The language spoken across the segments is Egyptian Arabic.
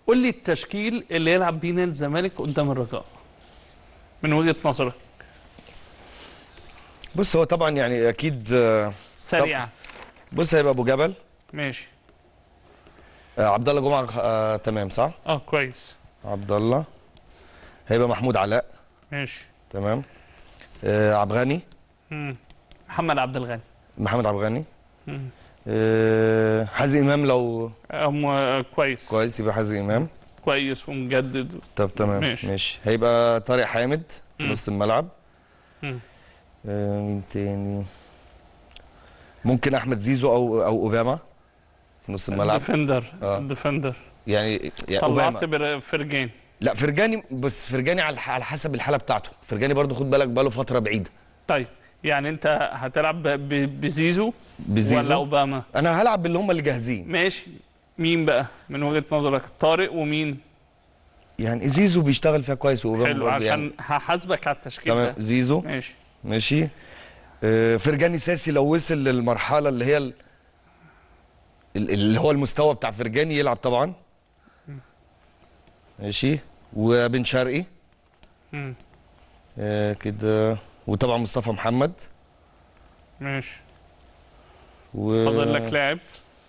قول لي التشكيل اللي يلعب بيه نادي الزمالك قدام الرجاء من وجهه نظرك بص هو طبعا يعني اكيد آه، سريعا بص هيبقى ابو جبل ماشي آه، عبد الله جمعه آه، تمام صح اه كويس عبد الله هيبقى محمود علاء ماشي تمام آه، عبد الغني مم. محمد عبد الغني محمد عبد الغني مم. آه، حازم امام لو آه، م- كويس كويس يبقى حازم امام كويس ومجدد طب تمام ماشي. ماشي هيبقى طارق حامد في مم. نص الملعب مم. آه، مين تاني ممكن احمد زيزو او او اوباما في نص الملعب ديفندر آه. ديفندر يعني, يعني طلعت اوباما بر- فرجين لا فرجاني بس فرجاني على الح- على حسب الحاله بتاعته فرجاني برضو خد بالك بقاله فتره بعيده طيب يعني انت هتلعب ب- ب- بزيزو ولا بزيزو اوباما انا هلعب باللي هم اللي جاهزين ماشي مين بقى من وجهة نظرك طارق ومين يعني زيزو بيشتغل فيها كويس واوباما حلو برضو عشان يعني. هحاسبك على التشكيل تمام ده زيزو ماشي ماشي آه، فرجاني ساسي لو وصل للمرحله اللي هي ال- ال- اللي هو المستوى بتاع فرجاني يلعب طبعا ماشي وبن شرقي مم. آه، كده وطبعا مصطفى محمد ماشي و فاضل لك لاعب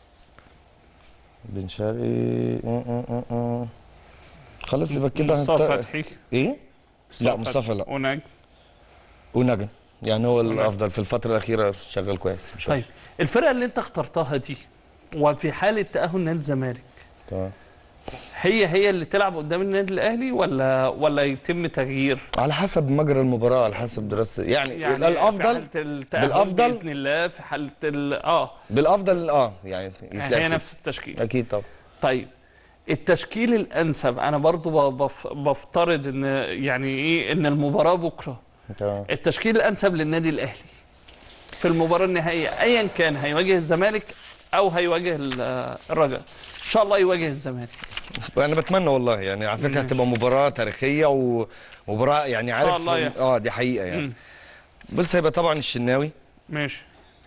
بن شرقي آه، آه، آه، آه. خلاص يبقى كده مصطفى هنت- فتحي ايه لا مصطفى لا ونجم ونجم يعني هو ونجم. الافضل في الفتره الاخيره شغال كويس مش طيب وحش. الفرقه اللي انت اخترتها دي وفي حاله تاهل نادي الزمالك تمام هي هي اللي تلعب قدام النادي الاهلي ولا ولا يتم تغيير على حسب مجرى المباراه على حسب دراسه يعني, يعني يعني الافضل في حالة التأهل بالأفضل؟ باذن الله في حاله ال... اه بالافضل اه يعني يتلعب هي كده. نفس التشكيل اكيد طبعا طيب التشكيل الانسب انا برضو ب- بف... بفترض ان يعني ايه ان المباراه بكره تمام التشكيل الانسب للنادي الاهلي في المباراه النهائيه ايا كان هيواجه الزمالك او هيواجه ال- الرجاء ان شاء الله يواجه الزمالك انا بتمنى والله يعني على فكره ماشي. هتبقى مباراه تاريخيه ومباراه يعني إن عارف شاء الله يحصل. اه دي حقيقه يعني مم. بص هيبقى طبعا الشناوي ماشي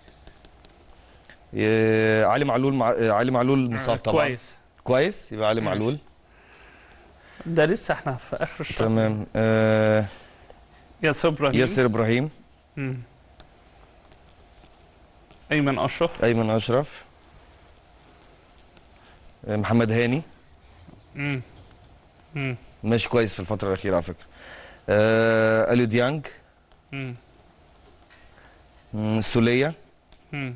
آه، علي معلول مع... آه، علي معلول مصاب طبعا كويس كويس يبقى علي ماشي. معلول ده لسه احنا في اخر الشهر تمام آه ياسر ابراهيم ياسر ابراهيم مم. ايمن اشرف ايمن اشرف آه، محمد هاني مم. مم. ماشي كويس في الفتره الاخيره على فكره آه اليو ديانج مم. مم، سوليه مم.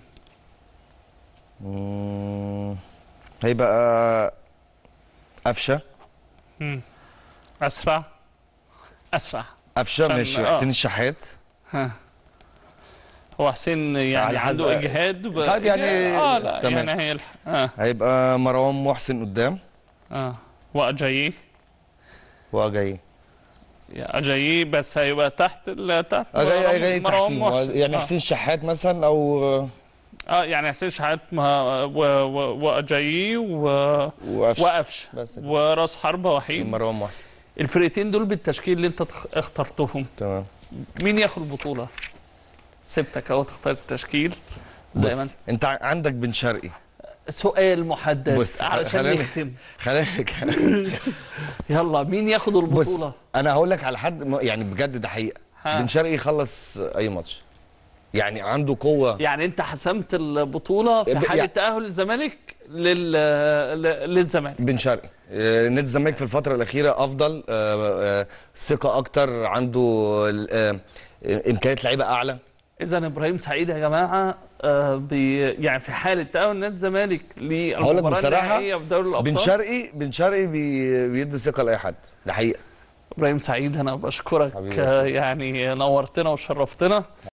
مم، هيبقى قفشه مم. اسرع اسرع قفشه عشان- ماشي آه. وحسين الشحات ها هو حسين يعني على حسب- عنده اجهاد ب... طيب يعني- اه لا تمام. يعني هي الح... اه هيبقى مروان محسن قدام اه واجاييه واجاي يا اجاييه بس هيبقى تحت ال... تحت اجاي مروان- اجاي مروان تحتيه محسن يعني آه. حسين الشحات مثلا او اه يعني حسين شحات ما... و... و... واجاييه و... وقفشه وقفش بس كده. وراس حربه وحيد مروان محسن الفرقتين دول بالتشكيل اللي انت تخ- اخترتهم تمام مين ياخد البطوله سبتك اهو تختار التشكيل زي ما انت بص انت ع- عندك بن شرقي سؤال محدد بص، خ- علشان خلينا- نختم خليك يلا مين ياخد بص البطوله انا هقول لك على حد م- يعني بجد ده حقيقه ها. بن شرقي يخلص اي ماتش يعني عنده قوه يعني انت حسمت البطوله في ب- حاله يعني- تاهل الزمالك لل... ل- للزمالك بن شرقي آه، نادي الزمالك في الفتره الاخيره افضل آه، آه، ثقه اكتر عنده ال- آه، آه، امكانيات لعيبه اعلى اذا ابراهيم سعيد يا جماعه آه بي يعني في حاله تاهل نادي الزمالك هقول لك للمباراه بصراحة، النهائيه في دوري الابطال بن شرقي بن شرقي بي- بيدي ثقه لاي حد ده حقيقه ابراهيم سعيد انا بشكرك حبيبي يا آه يعني نورتنا وشرفتنا